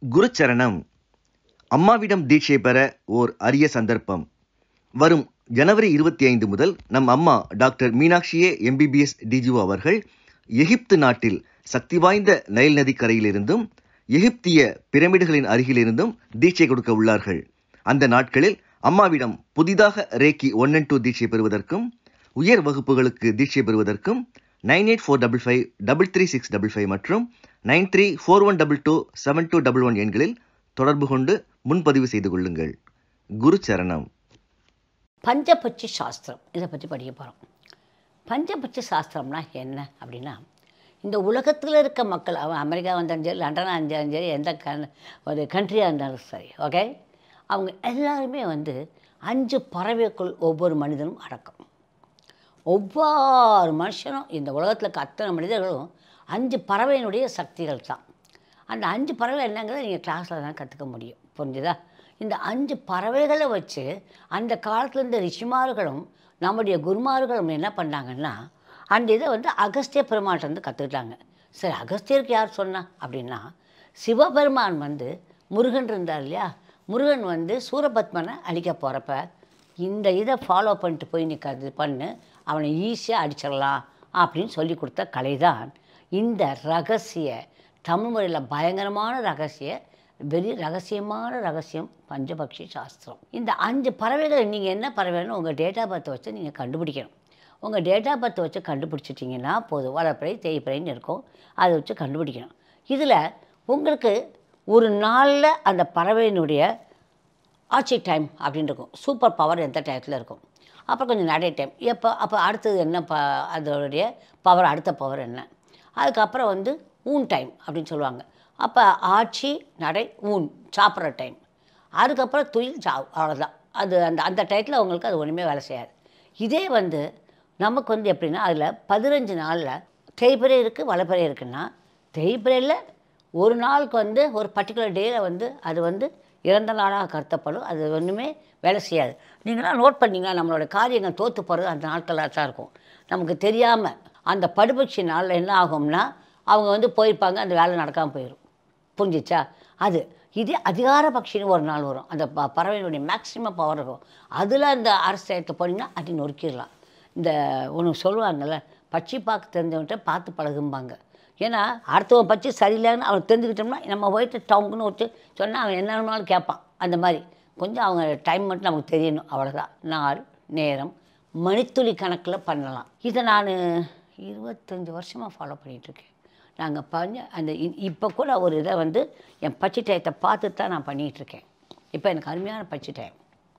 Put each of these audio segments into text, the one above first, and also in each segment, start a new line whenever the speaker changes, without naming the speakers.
குருச்சரணம் அம்மாவிடம் தீட்சை பெற ஓர் அரிய சந்தர்ப்பம் வரும் ஜனவரி இருபத்தி ஐந்து முதல் நம் அம்மா டாக்டர் மீனாட்சியே எம்பிபிஎஸ் டிஜிஓ அவர்கள் எகிப்து நாட்டில் சக்தி வாய்ந்த நைல் நதிக்கரையிலிருந்தும் எகிப்திய பிரமிடுகளின் அருகிலிருந்தும் தீட்சை கொடுக்க உள்ளார்கள் அந்த நாட்களில் அம்மாவிடம் புதிதாக ரேக்கி ஒன் அண்ட் டூ தீட்சை பெறுவதற்கும் உயர் வகுப்புகளுக்கு தீட்சை பெறுவதற்கும் nine eight four double five double three six double five மற்றும் nine three four one double two seven two double one எண்களில் தொடர்பு கொண்டு முன்பதிவு செய்து கொள்ளுங்கள் குரு சரணம்
பஞ்சபட்சி சாஸ்திரம் இதை பற்றி படிக்க போகிறோம் பஞ்சபட்சி சாஸ்திரம்னா என்ன அப்படின்னா இந்த உலகத்தில் இருக்க மக்கள் அவன் அமெரிக்கா வந்தாலும் சரி லண்டனாக இருந்தாலும் சரி எந்த கன் ஒரு கண்ட்ரியாக இருந்தாலும் சரி ஓகே அவங்க எல்லாருமே வந்து அஞ்சு பறவைக்குள் ஒவ்வொரு மனிதனும் அடக்கம் ஒவ்வொரு மனுஷனும் இந்த உலகத்தில் இருக்க அத்தனை மனிதர்களும் அஞ்சு பறவையினுடைய சக்திகள் தான் அந்த அஞ்சு பறவை என்னங்கிறத நீங்கள் கிளாஸில் தான் கற்றுக்க முடியும் புரிஞ்சுதா இந்த அஞ்சு பறவைகளை வச்சு அந்த காலத்தில் இருந்த ரிஷிமார்களும் நம்முடைய குருமார்களும் என்ன பண்ணாங்கன்னா அந்த இதை வந்து அகஸ்திய பெருமாள்கிட்ட வந்து கற்றுக்கிட்டாங்க சரி அகஸ்தியருக்கு யார் சொன்னா அப்படின்னா சிவபெருமான் வந்து முருகன் இருந்தார் இல்லையா முருகன் வந்து சூரபத்மனை அழிக்க போகிறப்ப இந்த இதை ஃபாலோ பண்ணிட்டு போய் நீ இது பண்ணு அவனை ஈஸியாக அடிச்சிடலாம் அப்படின்னு சொல்லி கொடுத்த கலை தான் இந்த ரகசிய தமிழ் முறையில் பயங்கரமான ரகசிய வெறி ரகசியமான ரகசியம் பஞ்சபக்ஷி சாஸ்திரம் இந்த அஞ்சு பறவைகள் நீங்கள் என்ன பறவைன்னு உங்கள் டேட் ஆஃப் பர்த்தை வச்சு நீங்கள் கண்டுபிடிக்கணும் உங்கள் டேட் ஆஃப் பர்த்தை வச்சு கண்டுபிடிச்சிட்டிங்கன்னா போதும் வளப்பறை தேய்ப்பறைன்னு இருக்கும் அதை வச்சு கண்டுபிடிக்கணும் இதில் உங்களுக்கு ஒரு நாளில் அந்த பறவையினுடைய ஆட்சி டைம் அப்படின்னு இருக்கும் சூப்பர் பவர் எந்த டயத்தில் இருக்கும் அப்புறம் கொஞ்சம் நடை டைம் எப்போ அப்போ அடுத்தது என்ன ப அதோடைய பவர் அடுத்த பவர் என்ன அதுக்கப்புறம் வந்து ஊன் டைம் அப்படின்னு சொல்லுவாங்க அப்போ ஆட்சி நடை ஊன் சாப்பிட்ற டைம் அதுக்கப்புறம் துயில் சாவு அவ்வளோதான் அது அந்த அந்த டயத்தில் அவங்களுக்கு அது ஒன்றுமே வேலை செய்யாது இதே வந்து நமக்கு வந்து எப்படின்னா அதில் பதினஞ்சு நாளில் தேய்பிறை இருக்குது வளப்பிறை இருக்குன்னா தேய்பிறையில் ஒரு நாளுக்கு வந்து ஒரு பர்டிகுலர் டேயில் வந்து அது வந்து இறந்த நாளாக கருத்தப்படும் அது ஒன்றுமே வேலை செய்யாது நீங்களாம் நோட் பண்ணிங்கன்னா நம்மளோட காரியங்கள் தோற்று போகிறது அந்த நாட்களாக தான் இருக்கும் நமக்கு தெரியாமல் அந்த படுபட்சி நாளில் என்ன ஆகும்னா அவங்க வந்து போயிருப்பாங்க அந்த வேலை நடக்காமல் போயிடும் புரிஞ்சிச்சா அது இதே அதிகார பட்சின்னு ஒரு நாள் வரும் அந்த ப பறவையினுடைய மேக்ஸிமம் பவர் இருக்கும் அதில் அந்த அரசியத்தை போனீங்கன்னா அது நொறுக்கிடலாம் இந்த ஒன்று சொல்லுவாங்கள்ல பட்சி பார்க்க தெரிஞ்சவன்கிட்ட பார்த்து பழகும்பாங்க ஏன்னா அடுத்தவன் பட்சி சரியில்லைன்னு அவன் தெரிஞ்சுக்கிட்டோம்னா நம்ம போயிட்டு டவுனுக்குன்னு வச்சு சொன்னால் அவன் என்ன வேணாலும் கேட்பான் அந்த மாதிரி கொஞ்சம் அவங்க டைம் மட்டும் நமக்கு தெரியணும் அவ்வளோதான் நாள் நேரம் மணித்துளி கணக்கில் பண்ணலாம் இதை நான் இருபத்தஞ்சி வருஷமாக ஃபாலோ பண்ணிகிட்ருக்கேன் நாங்கள் பண்ண அந்த இப்போ கூட ஒரு இதை வந்து என் பச்சை டயத்தை பார்த்து தான் நான் பண்ணிகிட்ருக்கேன் இப்போ எனக்கு அருமையான பச்சை டயம்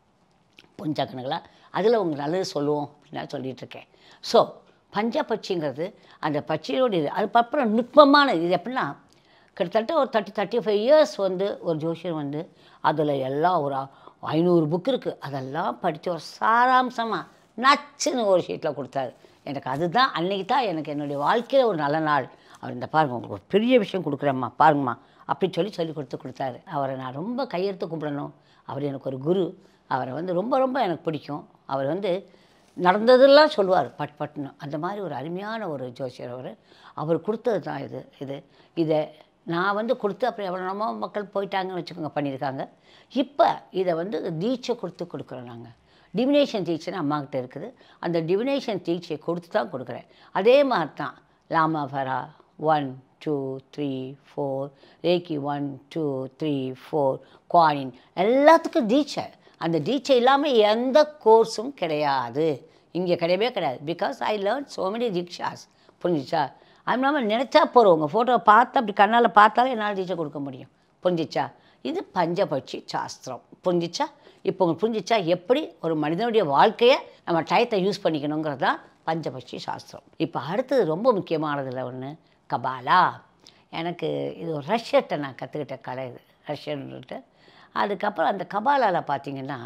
புஞ்ச கணக்கில் அதில் உங்களுக்கு நல்லது சொல்லுவோம் அப்படின்னு நான் சொல்லிகிட்ருக்கேன் ஸோ பஞ்ச பட்சிங்கிறது அந்த பட்சியோடைய இது அதுக்கப்புறம் நுட்பமான இது எப்படின்னா கிட்டத்தட்ட ஒரு தேர்ட்டி தேர்ட்டி ஃபைவ் இயர்ஸ் வந்து ஒரு ஜோசியர் வந்து அதில் எல்லாம் ஒரு ஐநூறு புக் இருக்குது அதெல்லாம் படித்து ஒரு சாராம்சமாக நச்சுன்னு ஒரு ஷீட்டில் கொடுத்தாரு எனக்கு அதுதான் அன்றைக்கி தான் எனக்கு என்னுடைய வாழ்க்கையில் ஒரு நல்ல நாள் அவர் இந்த பாருங்கள் உங்களுக்கு ஒரு பெரிய விஷயம் கொடுக்குறேம்மா பாருங்கம்மா அப்படின்னு சொல்லி சொல்லி கொடுத்து கொடுத்தாரு அவரை நான் ரொம்ப கையெடுத்து கூப்பிடணும் அவர் எனக்கு ஒரு குரு அவரை வந்து ரொம்ப ரொம்ப எனக்கு பிடிக்கும் அவர் வந்து நடந்ததெல்லாம் சொல்லுவார் பட் பட்னு அந்த மாதிரி ஒரு அருமையான ஒரு ஜோசியர் அவர் அவர் கொடுத்தது தான் இது இது இதை நான் வந்து கொடுத்து அப்புறம் எவ்வளோ மக்கள் போயிட்டாங்கன்னு வச்சுக்கோங்க பண்ணியிருக்காங்க இப்போ இதை வந்து தீட்சை கொடுத்து கொடுக்குறோம் நாங்கள் டிவினேஷன் தீட்சைன்னு அம்மாக்கிட்ட இருக்குது அந்த டிவினேஷன் தீட்சையை கொடுத்து தான் கொடுக்குறேன் அதே மாதிரி தான் லாமாஃபரா one two three four reiki one two three four Kuan Yin எல்லாத்துக்கும் தீட்சை அந்த தீட்சை இல்லாமல் எந்த கோர்ஸும் கிடையாது இங்கே கிடையவே கிடையாது because I learn so many dikshas புரிஞ்சிச்சா அது இல்லாமல் நினச்சா போகிறோம் உங்கள் ஃபோட்டோ பார்த்து அப்படி கண்ணால் பார்த்தாலே என்னால் தீட்சை கொடுக்க முடியும் புரிஞ்சிச்சா இது பஞ்சபட்சி சாஸ்திரம் புரிஞ்சிச்சா இப்போ உங்களுக்கு புரிஞ்சிச்சா எப்படி ஒரு மனிதனுடைய வாழ்க்கையை நம்ம டயத்தை யூஸ் பண்ணிக்கணுங்கிறது தான் பஞ்சபட்சி சாஸ்திரம் இப்போ அடுத்தது ரொம்ப முக்கியமானதில் ஒன்று கபாலா எனக்கு இது ஒரு ரஷ்யத்தை நான் கற்றுக்கிட்ட கலை இது ரஷ்யன்ட்டு அதுக்கப்புறம் அந்த கபாலாவில் பார்த்தீங்கன்னா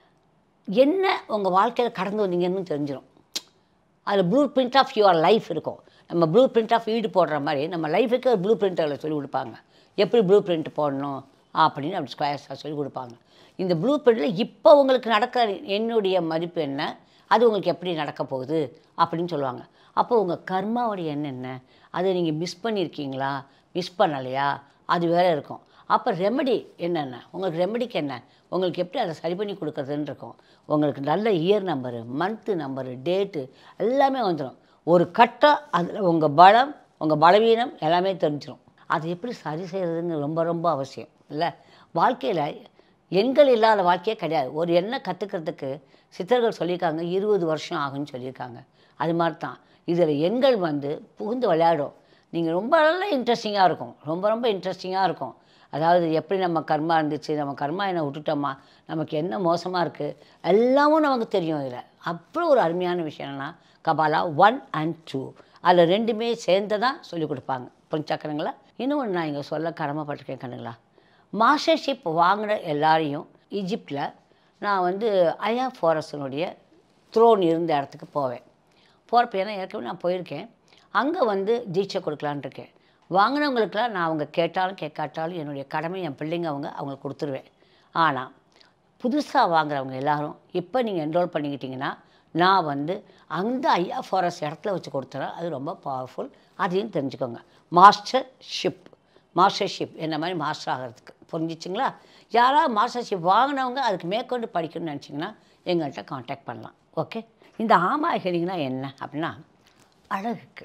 என்ன உங்கள் வாழ்க்கையில் கடந்து வந்தீங்கன்னு தெரிஞ்சிடும் அதில் blue print of your life இருக்கும் நம்ம ப்ளூ பிரிண்ட் ஆஃப் வீடு போடுற மாதிரி நம்ம லைஃபுக்கு ஒரு ப்ளூ பிரிண்ட் அதில் சொல்லிக் கொடுப்பாங்க எப்படி ப்ளூ பிரிண்ட் போடணும் அப்படின்னு அப்படி ஸ்கொயர்ஸாக சொல்லிக் கொடுப்பாங்க இந்த ப்ளூ பிரிண்டில் இப்போ உங்களுக்கு நடக்கிற என்னுடைய மதிப்பு என்ன அது உங்களுக்கு எப்படி நடக்க போகுது அப்படின்னு சொல்லுவாங்க அப்போ உங்கள் கர்மாவுடைய எண்ணம் என்ன அதை நீங்கள் மிஸ் பண்ணியிருக்கீங்களா மிஸ் பண்ணலையா அது வேற இருக்கும் அப்போ ரெமெடி என்னென்ன உங்களுக்கு ரெமெடிக்கு என்ன உங்களுக்கு எப்படி அதை சரி பண்ணி கொடுக்குறதுன்னு இருக்கும் உங்களுக்கு நல்ல year number month number date எல்லாமே வந்துடும் ஒரு கட்டம் அதில் உங்கள் பலம் உங்கள் பலவீனம் எல்லாமே தெரிஞ்சிடும் அதை எப்படி சரி செய்கிறதுங்க ரொம்ப ரொம்ப அவசியம் இல்லை வாழ்க்கையில் எண்கள் இல்லாத வாழ்க்கையே கிடையாது ஒரு எண்ணெய் கற்றுக்கிறதுக்கு சித்தர்கள் சொல்லியிருக்காங்க இருபது வருஷம் ஆகும்னு சொல்லியிருக்காங்க அது மாதிரி தான் இதில் எண்கள் வந்து புகுந்து விளையாடும் நீங்கள் ரொம்ப நல்ல இன்ட்ரெஸ்டிங்காக இருக்கும் ரொம்ப ரொம்ப இன்ட்ரெஸ்டிங்காக இருக்கும் அதாவது எப்படி நம்ம கர்மா இருந்துச்சு நம்ம கர்மா என்ன விட்டுட்டோமா நமக்கு என்ன மோசமாக இருக்குது எல்லாமும் நமக்கு தெரியும் இதில் அவ்வளோ ஒரு அருமையான விஷயம் என்னன்னா கபாலா ஒன் அண்ட் டூ அதில் ரெண்டுமே சேர்ந்து தான் சொல்லிக் கொடுப்பாங்க புரிஞ்சாக்கிறங்களா இன்னொன்று நான் இங்கே சொல்ல கடமைப்பட்டிருக்கேன் கண்ணுங்களா மாஸ்டர்ஷிப் வாங்கின எல்லாரையும் ஈஜிப்டில் நான் வந்து ஐயா ஃபாரஸ்டனுடைய த்ரோன் இருந்த இடத்துக்கு போவேன் போகிறப்ப ஏன்னா ஏற்கனவே நான் போயிருக்கேன் அங்கே வந்து தீட்சை கொடுக்கலான்னு இருக்கேன் வாங்கினவங்களுக்கெல்லாம் நான் அவங்க கேட்டாலும் கேட்காட்டாலும் என்னுடைய கடமை என் பிள்ளைங்க அவங்க அவங்களுக்கு கொடுத்துருவேன் ஆனால் புதுசாக வாங்குறவங்க எல்லாரும் இப்போ நீங்கள் என்ரோல் பண்ணிக்கிட்டீங்கன்னா நான் வந்து அந்த ஐயா ஃபாரஸ்ட் இடத்துல வச்சு கொடுத்துறேன் அது ரொம்ப பவர்ஃபுல் அதையும் தெரிஞ்சுக்கோங்க மாஸ்டர் ஷிப் மாஸ்டர்ஷிப் என்ன மாதிரி மாஸ்டர் ஆகிறதுக்கு புரிஞ்சிச்சுங்களா யாராவது மாஸ்டர்ஷிப் வாங்கினவங்க அதுக்கு மேற்கொண்டு படிக்கணும்னு நினச்சிங்கன்னா எங்கள்கிட்ட காண்டாக்ட் பண்ணலாம் ஓகே இந்த ஆமா ஹெரிங்னா என்ன அப்படின்னா அழகுக்கு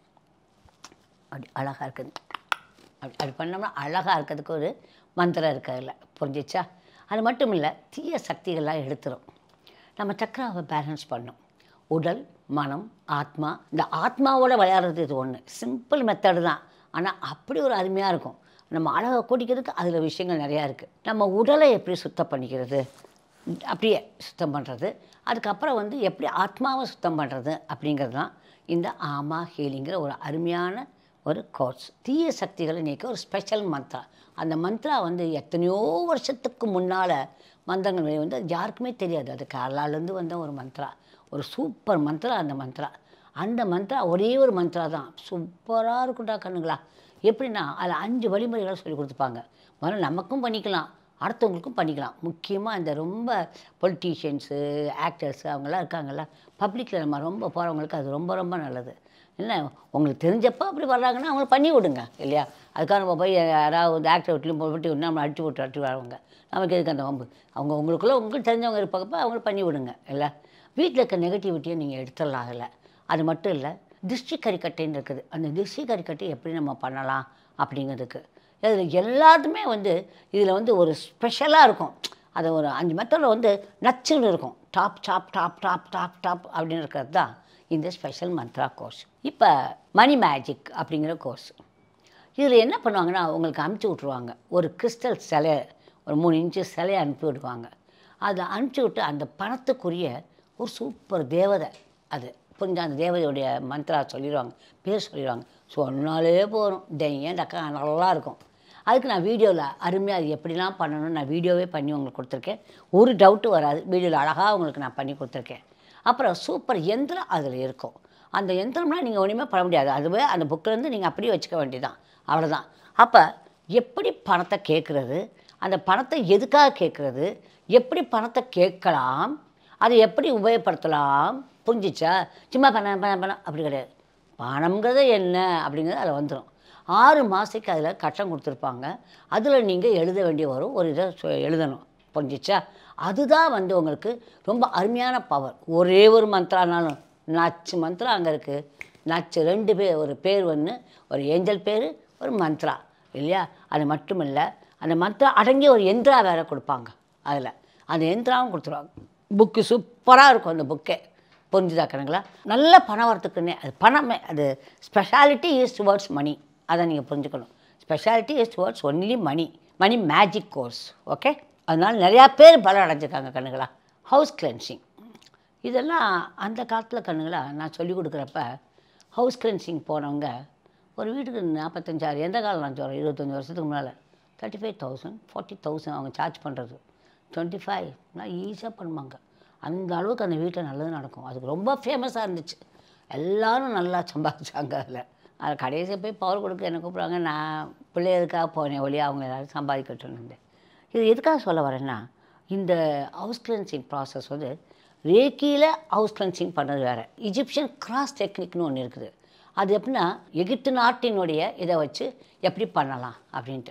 அப்படி அழகாக இருக்குது அப்படி அப்படி பண்ணோம்னா அழகாக இருக்கிறதுக்கு ஒரு மந்திரம் இருக்கு அதில் புரிஞ்சிச்சா அது மட்டும் இல்லை தீய சக்திகள்லாம் எடுத்துரும் நம்ம சக்கராவை பேலன்ஸ் பண்ணும் உடல் மனம் ஆத்மா இந்த ஆத்மாவோட விளையாடுறது இது ஒன்று சிம்பிள் மெத்தடு தான் ஆனால் அப்படி ஒரு அருமையாக இருக்கும் நம்ம அழகை கூட்டிக்கிறதுக்கு அதில் விஷயங்கள் நிறையா இருக்குது நம்ம உடலை எப்படி சுத்தம் பண்ணிக்கிறது அப்படியே சுத்தம் பண்ணுறது அதுக்கப்புறம் வந்து எப்படி ஆத்மாவை சுத்தம் பண்ணுறது அப்படிங்கிறது தான் இந்த ஆமா ஹீலிங்கிற ஒரு அருமையான ஒரு கோர்ஸ் தீய சக்திகளை நீக்க ஒரு ஸ்பெஷல் மந்த்ரா அந்த மந்த்ரா வந்து எத்தனையோ வருஷத்துக்கு முன்னால் மந்திரங்கள் வெளி வந்து அது யாருக்குமே தெரியாது அது கேரளாலேருந்து வந்த ஒரு மந்த்ரா ஒரு சூப்பர் மந்த்ரா அந்த மந்த்ரா அந்த மந்த்ரா ஒரே ஒரு மந்த்ரா தான் சூப்பராக இருக்கும்டா கண்ணுங்களா எப்படின்னா அதில் அஞ்சு வழிமுறைகளை சொல்லி கொடுத்துப்பாங்க முதல்ல நமக்கும் பண்ணிக்கலாம் அடுத்தவங்களுக்கும் பண்ணிக்கலாம் முக்கியமாக இந்த ரொம்ப பொலிட்டீஷியன்ஸு ஆக்டர்ஸு அவங்கெல்லாம் இருக்காங்கல்ல பப்ளிக்கில் நம்ம ரொம்ப போகிறவங்களுக்கு அது ரொம்ப ரொம்ப நல்லது இல்லை உங்களுக்கு தெரிஞ்சப்போ அப்படி வர்றாங்கன்னா அவங்கள பண்ணி விடுங்க இல்லையா அதுக்காக நம்ம போய் யாராவது ஆக்டர் வீட்லையும் போட்டு விட்டு நம்ம அடிச்சு விட்டு அடிச்சு வரவங்க நமக்கு எதுக்கு அந்த வம்பு அவங்க உங்களுக்குள்ளே உங்களுக்கு தெரிஞ்சவங்க இருப்பாங்கப்போ அவங்கள பண்ணி விடுங்க இல்லை வீட்டில் இருக்க நெகட்டிவிட்டியை நீங்கள் எடுத்துடலாம் அதில் அது மட்டும் இல்லை திருஷ்டி கறிக்கட்டைன்னு இருக்குது அந்த திருஷ்டி கறிக்கட்டை எப்படி நம்ம பண்ணலாம் அப்படிங்கிறதுக்கு இதில் எல்லாத்துமே வந்து இதில் வந்து ஒரு ஸ்பெஷலாக இருக்கும் அது ஒரு அஞ்சு மெத்தடில் வந்து நச்சுன்னு இருக்கும் top top top top top top அப்படின்னு இருக்கிறது தான் இந்த ஸ்பெஷல் மந்த்ரா கோர்ஸ் இப்போ மணி மேஜிக் அப்படிங்கிற கோர்ஸ் இதில் என்ன பண்ணுவாங்கன்னா உங்களுக்கு அனுப்பிச்சி விட்ருவாங்க ஒரு கிறிஸ்டல் சிலை ஒரு மூணு இன்ச்சு சிலையை அனுப்பி விடுவாங்க அதை அனுப்பிச்சி விட்டு அந்த பணத்துக்குரிய ஒரு சூப்பர் தேவதை அது புரிஞ்சா அந்த தேவதையுடைய மந்த்ரா சொல்லிடுவாங்க பேர் சொல்லிடுவாங்க சொன்னாலே போகிறோம் தையம் டக்கா நல்லா இருக்கும் அதுக்கு நான் வீடியோவில் அருமையாக அது எப்படிலாம் பண்ணணும்னு நான் வீடியோவே பண்ணி உங்களுக்கு கொடுத்துருக்கேன் ஒரு டவுட்டு வராது வீடியோவில் அழகாக உங்களுக்கு நான் பண்ணி கொடுத்துருக்கேன் அப்புறம் சூப்பர் எந்திரம் அதில் இருக்கும் அந்த எந்திரம்லாம் நீங்கள் ஒன்றுமே பண்ண முடியாது அதுவே அந்த புக்கிலேருந்து நீங்கள் அப்படியே வச்சுக்க வேண்டியதான் அவ்வளோதான் அப்போ எப்படி பணத்தை கேட்குறது அந்த பணத்தை எதுக்காக கேட்குறது எப்படி பணத்தை கேட்கலாம் அதை எப்படி உபயோகப்படுத்தலாம் புரிஞ்சிச்சா சும்மா பணம் பணம் பணம் அப்படி கிடையாது பணம்ங்கிறது என்ன அப்படிங்கிறது அதில் வந்துடும் ஆறு மாதத்துக்கு அதில் கட்டம் கொடுத்துருப்பாங்க அதில் நீங்கள் எழுத வேண்டிய வரும் ஒரு இதை சொ- எழுதணும் புரிஞ்சிச்சா அதுதான் வந்து உங்களுக்கு ரொம்ப அருமையான பவர் ஒரே ஒரு மந்த்ரானாலும் நச்சு மந்த்ரா அங்கே இருக்குது நச்சு ரெண்டு பேர் ஒரு பேர் ஒன்று ஒரு ஏஞ்சல் பேர் ஒரு மந்த்ரா இல்லையா அது மட்டும் இல்லை அந்த மந்த்ரா அடங்கிய ஒரு எந்திரா வேற கொடுப்பாங்க அதில் அந்த எந்திராவும் கொடுத்துருவாங்க புக்கு சூப்பராக இருக்கும் அந்த புக்கே புரிஞ்சுதா கணங்களா நல்ல பணம் வரத்துக்குன்னே அது பணமே அது ஸ்பெஷாலிட்டி இஸ் டுவர்ட்ஸ் மணி அதை நீங்கள் புரிஞ்சுக்கணும் speciality is towards only money money magic course okay அதனால நிறையா பேர் பலம் அடைஞ்சிருக்காங்க கண்ணுங்களா ஹவுஸ் கிளென்சிங் இதெல்லாம் அந்த காலத்தில் கண்ணுங்களா நான் சொல்லிக் கொடுக்குறப்ப ஹவுஸ் கிளென்சிங் போனவங்க ஒரு வீட்டுக்கு நாற்பத்தஞ்சாயிரம் எந்த காலம் நான் சொல்கிறேன் இருபத்தஞ்சி வருஷத்துக்கு முன்னால் thirty five thousand forty thousand அவங்க சார்ஜ் பண்ணுறது டுவெண்ட்டி ஃபைவ் நான் ஈஸியாக பண்ணுவாங்க அந்த அளவுக்கு அந்த வீட்டில் நல்லது நடக்கும் அதுக்கு ரொம்ப ஃபேமஸாக இருந்துச்சு எல்லாரும் நல்லா சம்பாதிச்சாங்க அதில் அது கடைசியாக போய் பவர் கொடுக்க என்ன கூப்பிடுவாங்க நான் பிள்ளைகளுக்காக போனேன் ஒளியா அவங்க எல்லாரும் சம்பாதிக்கட்டும்னு இருந்தேன் இது எதுக்காக சொல்ல வரேன்னா இந்த ஹவுஸ் கிளென்சிங் ப்ராசஸ் வந்து ரேக்கியில் ஹவுஸ் கிளென்சிங் பண்ணது வேறு இஜிப்சியன் கிராஸ் டெக்னிக்னு ஒன்று இருக்குது அது எப்படின்னா எகிப்து நாட்டினுடைய இதை வச்சு எப்படி பண்ணலாம் அப்படின்ட்டு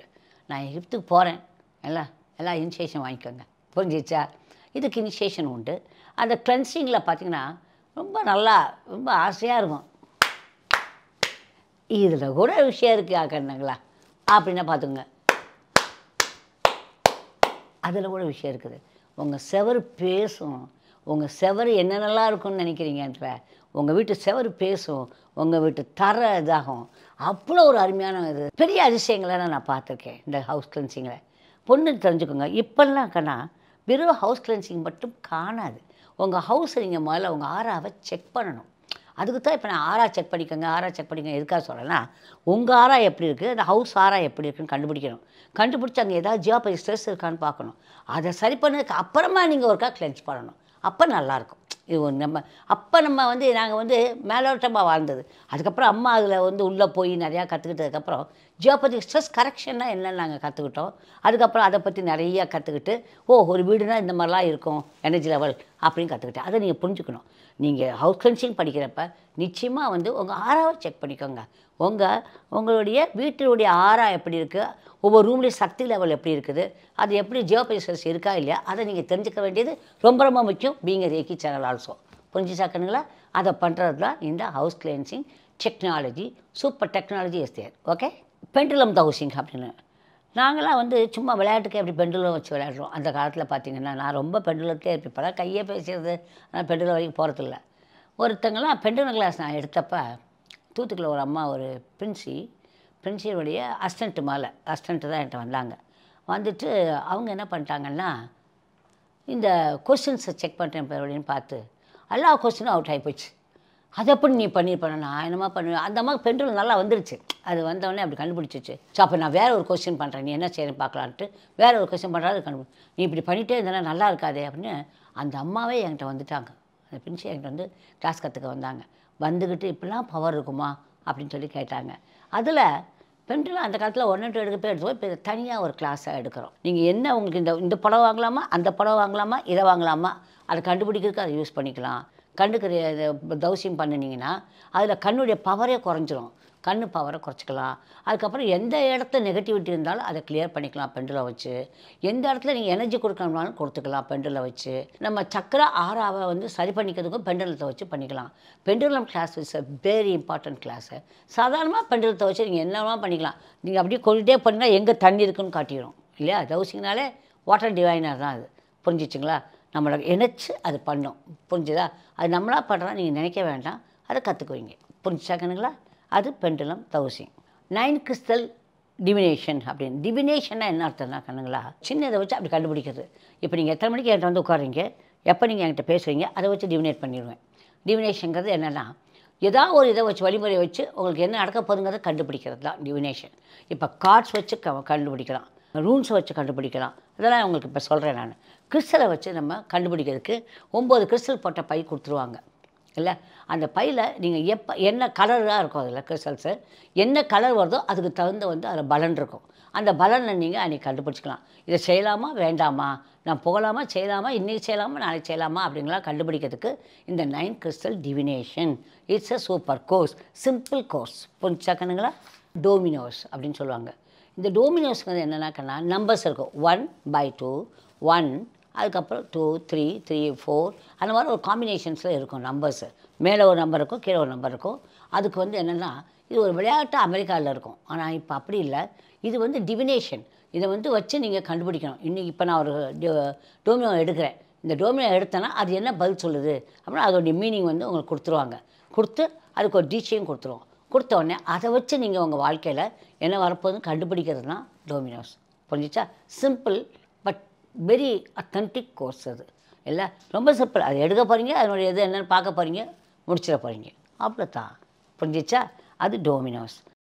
நான் எகிப்துக்கு போகிறேன் எல்லாம் எல்லாம் இனிஷியேஷன் வாங்கிக்கோங்க புரிஞ்சிச்சா இதுக்கு இனிஷியேஷன் உண்டு அந்த கிளென்சிங்கில் பார்த்தீங்கன்னா ரொம்ப நல்லா ரொம்ப ஆசையாக இருக்கும் இதில் கூட விஷயம் இருக்குது ஆக்கணுங்களா அப்படின்னா பார்த்துங்க அதில் கூட விஷயம் இருக்குது உங்கள் செவரு பேசும் உங்கள் செவரு என்னென்னலாம் இருக்கும்னு நினைக்கிறீங்கன்ற உங்கள் வீட்டு செவரு பேசும் உங்கள் வீட்டு தர இதாகும் அவ்வளோ ஒரு அருமையான இது பெரிய அதிசயங்களை நான் பார்த்துருக்கேன் இந்த ஹவுஸ் கிளென்சிங்கில் பொண்ணு தெரிஞ்சுக்கோங்க இப்போல்லாம் கண்ணா வெறும் ஹவுஸ் கிளென்சிங் மட்டும் காணாது உங்கள் ஹவுஸை நீங்கள் முதல்ல உங்கள் ஆறாவை செக் பண்ணணும் அதுக்கு தான் இப்போ நான் ஆறா செக் பண்ணிக்கோங்க ஆறா செக் பண்ணிக்கோங்க எதுக்காக சொல்கிறேன்னா உங்கள் ஆறா எப்படி இருக்குது அந்த ஹவுஸ் ஆறா எப்படி இருக்குன்னு கண்டுபிடிக்கணும் கண்டுபிடிச்சி அங்கே ஏதாவது ஜியோபதி ஸ்ட்ரெஸ் இருக்கான்னு பார்க்கணும் அதை சரி பண்ணதுக்கு அப்புறமா நீங்கள் ஒருக்கா கிளென்ஸ் பண்ணணும் அப்போ நல்லாயிருக்கும் இது ஒரு நம்ம அப்போ நம்ம வந்து நாங்கள் வந்து மேலோட்டமாக வாழ்ந்தது அதுக்கப்புறம் அம்மா அதில் வந்து உள்ளே போய் நிறையா கற்றுக்கிட்டதுக்கப்புறம் ஜியோபதி ஸ்ட்ரெஸ் கரெக்ஷன்னா என்னன்னு நாங்கள் கற்றுக்கிட்டோம் அதுக்கப்புறம் அதை பற்றி நிறையா கற்றுக்கிட்டு ஓ ஒரு வீடுனா இந்த மாதிரிலாம் இருக்கும் எனர்ஜி லெவல் அப்படின்னு கற்றுக்கிட்டேன் அதை நீங்கள் புரிஞ்சுக்கணும் நீங்கள் ஹவுஸ் கிளென்சிங் படிக்கிறப்ப நிச்சயமாக வந்து உங்கள் ஆறாவை செக் பண்ணிக்கோங்க உங்கள் உங்களுடைய வீட்டினுடைய ஆறா எப்படி இருக்குது ஒவ்வொரு ரூம்லேயும் சக்தி லெவல் எப்படி இருக்குது அது எப்படி ஜியோபைசஸ் இருக்கா இல்லையா அதை நீங்கள் தெரிஞ்சுக்க வேண்டியது ரொம்ப ரொம்ப முக்கியம் பீங்க ரேக்கி சேனல் ஆல்சோ புரிஞ்சுச்சாக்கணுங்களா அதை பண்ணுறது தான் இந்த house cleansing technology super technology yes there okay pendulum dowsing அப்படின்னு நாங்களாம் வந்து சும்மா விளையாட்டுக்கு எப்படி பெண்டுலம் வச்சு விளையாடுறோம் அந்த காலத்தில் பார்த்தீங்கன்னா நான் ரொம்ப பெண்டுலத்தே இருப்பேன் இப்போலாம் கையே பேசுறது ஆனால் பெண்டுலம் வரைக்கும் போகிறதில்ல ஒருத்தங்களாம் பெண்டுலம் கிளாஸ் நான் எடுத்தப்ப தூத்துக்குள்ள ஒரு அம்மா ஒரு பிரின்சி பிரின்சியுடைய அசிஸ்டண்ட்டு மேலே அசிஸ்டண்ட்டு தான் என்கிட்ட வந்தாங்க வந்துட்டு அவங்க என்ன பண்ணிட்டாங்கன்னா இந்த கொஸ்டின்ஸை செக் பண்ணுறேன் பேர் அப்படின்னு பார்த்து எல்லா கொஸ்டினும் அவுட் ஆகி போச்சு அதை எப்படி நீ பண்ணியிருப்பேன் நான் என்னமா பண்ணுவேன் அந்த அம்மா பெண்கள் நல்லா வந்துருச்சு அது வந்தவொடனே அப்படி கண்டுபிடிச்சிச்சு ஸோ அப்போ நான் வேற ஒரு கொஸ்டின் பண்ணுறேன் நீ என்ன செய்யணும் பார்க்கலான்ட்டு வேற ஒரு கொஸ்டின் பண்ணுறாரு கண்டுபிடி நீ இப்படி பண்ணிட்டே இருந்தா நல்லா இருக்காதே அப்படின்னு அந்த அம்மாவே என்கிட்ட வந்துட்டாங்க அந்த பிரின்சி என்கிட்ட வந்து கிளாஸ் கற்றுக்க வந்தாங்க வந்துக்கிட்டு இப்படிலாம் பவர் இருக்குமா அப்படின்னு சொல்லி கேட்டாங்க அதில் பெண்கள் அந்த காலத்தில் ஒன்று டூ எடுக்க போய் எடுத்து போய் இப்போ தனியாக ஒரு கிளாஸாக எடுக்கிறோம் நீங்கள் என்ன உங்களுக்கு இந்த இந்த படம் வாங்கலாமா அந்த படம் வாங்கலாமா இதை வாங்கலாமா அதை கண்டுபிடிக்கிறதுக்கு அதை யூஸ் பண்ணிக்கலாம் கண்ணுக்கு இது தௌசியம் பண்ணினீங்கன்னா அதில் கண்ணுடைய பவரே குறைஞ்சிரும் கண்ணு பவரை குறைச்சிக்கலாம் அதுக்கப்புறம் எந்த இடத்துல நெகட்டிவிட்டி இருந்தாலும் அதை கிளியர் பண்ணிக்கலாம் பெண்டில் வச்சு எந்த இடத்துல நீங்கள் எனர்ஜி கொடுக்கணும்னாலும் கொடுத்துக்கலாம் பெண்டில் வச்சு நம்ம சக்கர ஆறாவை வந்து சரி பண்ணிக்கிறதுக்கும் பெண்டலத்தை வச்சு பண்ணிக்கலாம் pendulum class is a very important class சாதாரணமாக பெண்டுலத்தை வச்சு நீங்கள் என்னெல்லாம் பண்ணிக்கலாம் நீங்கள் அப்படியே கொண்டுட்டே பண்ணிங்கன்னா எங்கே தண்ணி இருக்குன்னு காட்டிடும் இல்லையா தௌசிங்னாலே வாட்டர் டிவைனர் தான் அது புரிஞ்சிச்சுங்களா நம்மளை இணைச்சு அது பண்ணும் புரிஞ்சுதா அது நம்மளாக பண்ணுறா நீங்கள் நினைக்க வேண்டாம் அதை கற்றுக்குவீங்க புரிஞ்சுச்சாக்கணுங்களா அது pendulum dowsing nine crystal divination அப்படின்னு டிவினேஷன்னா என்ன அர்த்தம்னா கண்ணுங்களா சின்னதை வச்சு அப்படி கண்டுபிடிக்கிறது இப்போ நீங்கள் எத்தனை மணிக்கு என்கிட்ட வந்து உட்காருங்க எப்போ நீங்கள் என்கிட்ட பேசுவீங்க அதை வச்சு டிவினேட் பண்ணிடுவேன் டிவினேஷனுங்கிறது என்னென்னா ஏதாவது ஒரு இதை வச்சு வழிமுறை வச்சு உங்களுக்கு என்ன நடக்க போகுதுங்கிறத கண்டுபிடிக்கிறது தான் டிவினேஷன் இப்போ கார்ட்ஸ் வச்சு க கண்டுபிடிக்கலாம் ரூன்ஸை வச்சு கண்டுபிடிக்கலாம் இதெல்லாம் உங்களுக்கு இப்போ சொல்கிறேன் நான் கிறிஸ்டலை வச்சு நம்ம கண்டுபிடிக்கிறதுக்கு ஒம்பது கிறிஸ்டல் போட்ட பை கொடுத்துருவாங்க இல்லை அந்த பையில் நீங்கள் எப்போ என்ன கலராக இருக்கும் அதில் கிறிஸ்டல்ஸு என்ன கலர் வருதோ அதுக்கு தகுந்த வந்து அதில் பலன் இருக்கும் அந்த பலனை நீங்கள் அன்றைக்கி கண்டுபிடிச்சிக்கலாம் இதை செய்யலாமா வேண்டாமா நான் போகலாமா செய்யலாமா இன்றைக்கி செய்யலாமா நாளைக்கு செய்யலாமா அப்படிங்கலாம் கண்டுபிடிக்கிறதுக்கு இந்த nine crystal divination it's a super course simple course புரிஞ்சாக்கணுங்களா டோமினோஸ் அப்படின்னு சொல்லுவாங்க இந்த டோமினோஸ்ங்கிறது என்னென்னாக்கன்னா நம்பர்ஸ் இருக்கும் ஒன் பை டூ ஒன் அதுக்கப்புறம் டூ த்ரீ த்ரீ ஃபோர் அந்த மாதிரி ஒரு காம்பினேஷன்ஸில் இருக்கும் நம்பர்ஸு மேலே ஒரு நம்பர் இருக்கும் கீழே ஒரு நம்பர் இருக்கும் அதுக்கு வந்து என்னென்னா இது ஒரு விளையாட்டு அமெரிக்காவில் இருக்கும் ஆனால் இப்போ அப்படி இல்லை இது வந்து டிவினேஷன் இதை வந்து வச்சு நீங்கள் கண்டுபிடிக்கணும் இன்றைக்கி இப்போ நான் ஒரு டோமினோ எடுக்கிறேன் இந்த டோமினோ எடுத்தேன்னா அது என்ன பதில் சொல்லுது அப்படின்னா அதோடைய மீனிங் வந்து உங்களுக்கு கொடுத்துருவாங்க கொடுத்து அதுக்கு ஒரு டீச்சையும் கொடுத்துருவோம் கொடுத்த உடனே அதை வச்சு நீங்கள் உங்கள் வாழ்க்கையில் என்ன வரப்போகுதுன்னு கண்டுபிடிக்கிறது தான் டோமினோஸ் புரிஞ்சிச்சா simple but very authentic course அது இல்லை ரொம்ப சிம்பிள் அதை எடுக்க போகிறீங்க அதனுடைய இது என்னென்னு பார்க்க போகிறீங்க முடிச்சிட போகிறீங்க அவ்வளோதான் புரிஞ்சிச்சா அது டோமினோஸ்